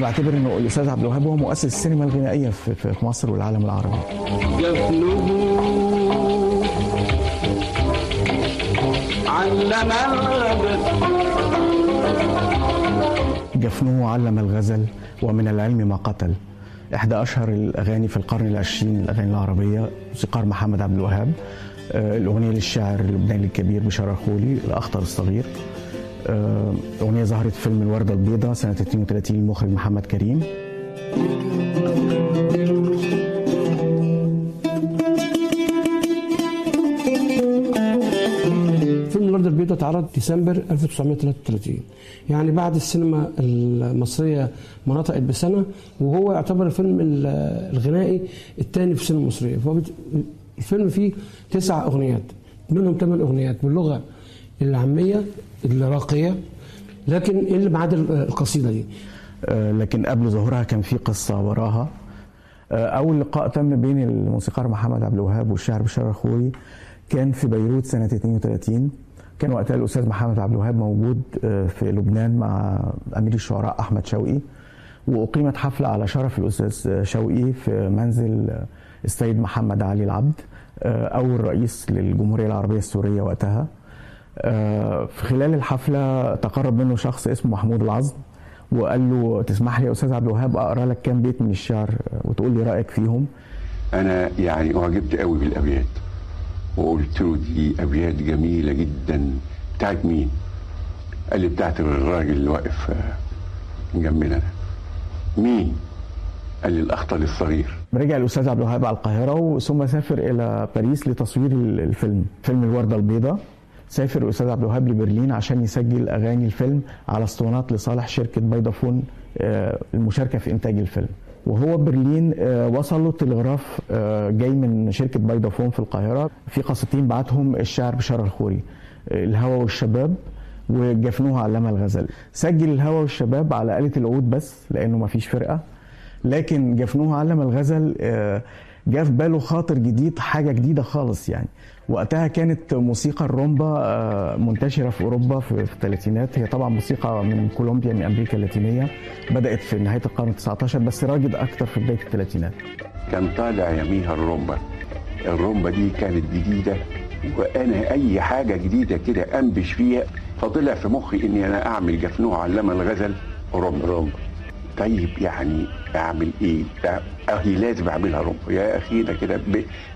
بعتبر انه الاستاذ عبد الوهاب هو مؤسس السينما الغنائيه في في مصر والعالم العربي علم جفنه علم الغزل ومن العلم ما قتل إحدى أشهر الأغاني في القرن العشرين الأغاني العربية موسيقار محمد عبد الوهاب آه، الأغنية للشاعر اللبناني الكبير بشار الخولي الأخطر الصغير آه، أغنية ظهرت في فيلم الوردة البيضاء سنة 32 للمخرج محمد كريم فيلم الوردة البيضاء اتعرض ديسمبر 1933 يعني بعد السينما المصرية ما نطقت بسنة وهو يعتبر الفيلم ال- الغنائي الثاني في السينما المصرية فهو بت- الفيلم فيه تسع أغنيات منهم ثمان أغنيات باللغة العامية الراقية لكن إيه اللي ما عدا القصيدة دي آه، لكن قبل ظهورها كان في قصة وراها آه، أول لقاء تم بين الموسيقار محمد عبد الوهاب والشاعر بشار الخوي كان في بيروت سنة 32 كان وقتها الأستاذ محمد عبد الوهاب موجود آه، في لبنان مع أمير الشعراء أحمد شوقي وأقيمت حفلة على شرف الأستاذ شوقي في منزل آه، السيد محمد علي العبد آه، أول رئيس للجمهورية العربية السورية وقتها آه، في خلال الحفلة تقرب منه شخص اسمه محمود العظم وقال له تسمح لي يا أستاذ عبد الوهاب أقرأ لك كام بيت من الشعر آه، وتقول لي رأيك فيهم انا يعني اعجبت قوي بالابيات وقلت له دي ابيات جميله جدا بتاعت مين قال لي بتاعت الراجل اللي واقف آه، جنبنا ده مين قال لي الاخطل الصغير رجع الأستاذ عبد الوهاب على القاهرة ثم سافر إلى باريس لتصوير الفيلم فيلم الوردة البيضاء سافر الأستاذ عبد الوهاب لبرلين عشان يسجل أغاني الفيلم على اسطوانات لصالح شركة فودافون آه، المشاركة في إنتاج الفيلم وهو برلين آه، وصل له تلغراف آه، جاي من شركة فودافون في القاهرة في قصتين بعتهم الشاعر بشار الخوري آه، الهوى والشباب وجفنوها علامة الغزل سجل الهوى والشباب على آلة العود بس لأنه ما فيش فرقة لكن جفنوها علم الغزل آه، جاء في باله خاطر جديد حاجه جديده خالص يعني وقتها كانت موسيقى الرومبا آه، منتشره في اوروبا في في الثلاثينات هي طبعا موسيقى من كولومبيا من امريكا اللاتينيه بدات في نهايه القرن 19 بس راجد اكتر في بدايه الثلاثينات كان طالع يميها الرومبا الرومبا دي كانت جديده وانا اي حاجه جديده كده انبش فيها فطلع في مخي اني انا اعمل جفنوع علامه الغزل رومبا رومبا طيب يعني اعمل ايه؟ اهي لازم اعملها رومبا يا اخي ده كده ب-